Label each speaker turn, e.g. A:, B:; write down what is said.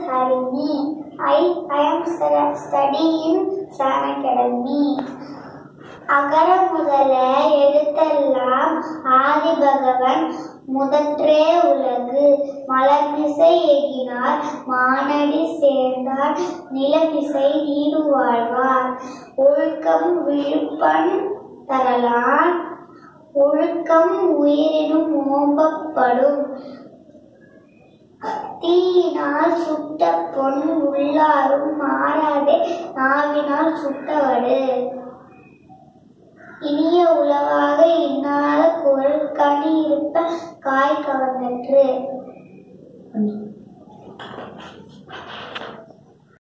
A: Harini. I, I am stu- studying San Academy. அகர முதல எழுத்தெல்லாம் ஆதி பகவன் முதற்றே உலகு மலர்மிசை எகினார் மானடி சேர்ந்தார் நிலமிசை நீடு வாழ்வார் ஒழுக்கம் விழுப்பன் தரலான் ஒழுக்கம் உயிரினும் ஓம்பப்படும் தீயினால் சுட்ட பொன் உள்ளாரும் மாறாதே நாவினால் சுட்டவடு இனிய உளவாக இன்னாத குரல் கனி இருப்ப காய் கவர்ந்தற்று